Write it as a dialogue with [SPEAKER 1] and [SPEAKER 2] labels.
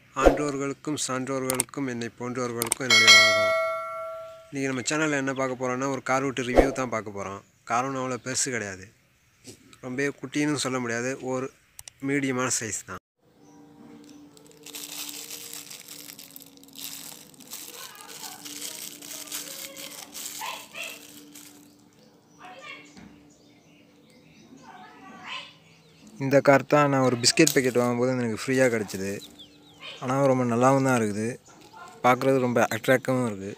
[SPEAKER 1] ஆன்றோர்களுக்கும் சான்றோர்களுக்கும் என்னை போன்றோர்களுக்கும் என்னுடைய வணக்கம் இன்றைக்கி நம்ம சேனலில் என்ன பார்க்க போகிறோன்னா ஒரு கார் விட்டு ரிவ்யூ தான் பார்க்க போகிறோம் காரும் அவ்வளோ பெருசு கிடையாது ரொம்ப குட்டின்னு சொல்ல முடியாது ஒரு மீடியமான சைஸ் தான் இந்த கார் தான் நான் ஒரு பிஸ்கெட் பேக்கெட் வாங்கும்போது எனக்கு ஃப்ரீயாக கிடச்சிது ஆனால் ரொம்ப நல்லாவும் தான் இருக்குது பார்க்குறது ரொம்ப அட்ராக்டாகவும் இருக்குது